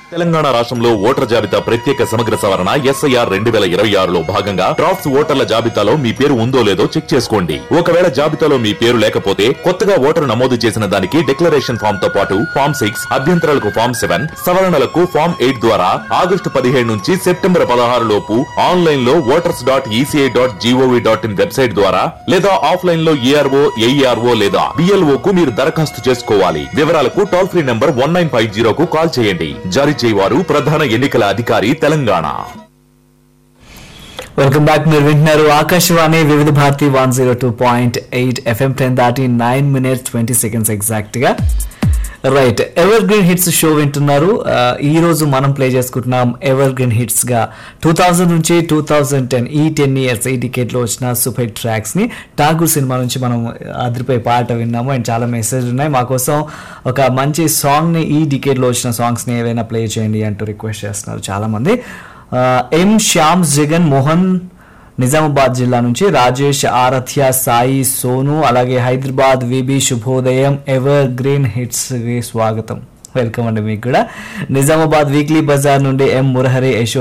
తెలంగాణ రాష్ట్రంలో ఓటర్ జాబితా ప్రత్యేక సమగ్ర సవరణ ఎస్ఐఆర్ రెండు వేల ఇరవై ఆరులో భాగంగా డ్రాఫ్ట్స్ ఓటర్ల జాబితాలో మీ పేరు ఉందో లేదో చెక్ చేసుకోండి ఒకవేళ జాబితాలో మీ పేరు లేకపోతే కొత్తగా ఓటరు నమోదు చేసిన దానికి డిక్లరేషన్ ఫామ్ తో పాటు ఫామ్ సిక్స్ అభ్యంతరాలకు ఫామ్ సెవెన్ సవరణలకు ఫామ్ ఎయిట్ ద్వారా ఆగస్టు పదిహేడు నుంచి సెప్టెంబర్ పదహారు లోపు ఆన్లైన్ లో voters dot ECI dot GOV dot in website ద్వారా లేదా ఆఫ్లైన్ లో ఏఆర్ఓ ఏఈఆర్ఓ లేదా బిఎల్ఓ కు మీరు దరఖాస్తు చేసుకోవాలి వివరాలకు toll free number one nine five జీరోకు కాల్ చేయండి జారీ చేయవారు ప్రధాన ఎన్నికల అధికారి తెలంగాణ వెల్కమ్ బ్యాక్ మీరు వింటున్నారు Akashvani Vividh Bharati one zero two point eight FM ten దాటి nine minutes twenty seconds exact గా right evergreen hits show వింటున్నారు ఆ, ఈ రోజు మనం ప్లే చేసుకుంటున్నాం ఎవర్ గ్రీన్ హిట్స్ గా టూ థౌజండ్ నుంచి టూ థౌజండ్ టెన్ ఈ టెన్ ఇయర్స్ ఈ డికేట్ లో వచ్చిన సూపర్ హిట్ ట్రాక్స్ ని ఠాగూర్ సినిమా నుంచి మనం అదిరిపోయి పాట విన్నాము అండ్ చాలా మెసేజ్ ఉన్నాయి మా కోసం ఒక మంచి సాంగ్ ని ఈ డికేట్ లో వచ్చిన సాంగ్స్ ని ఏవైనా ప్లే చేయండి అంటూ రిక్వెస్ట్ చేస్తున్నారు చాలా మంది ఆ, ఎం శ్యామ్ జగన్ మోహన్ నిజామాబాద్ జిల్లా నుంచి రాజేష్ ఆరాధ్య సాయి సోను అలాగే హైదరాబాద్ విబి శుభోదయం ఎవర్ గ్రీన్ హిట్స్ కి స్వాగతం వెల్కమ్ అండి మీకు కూడా నిజామాబాద్ వీక్లీ బజార్ నుండి ఎం మురహరి యశో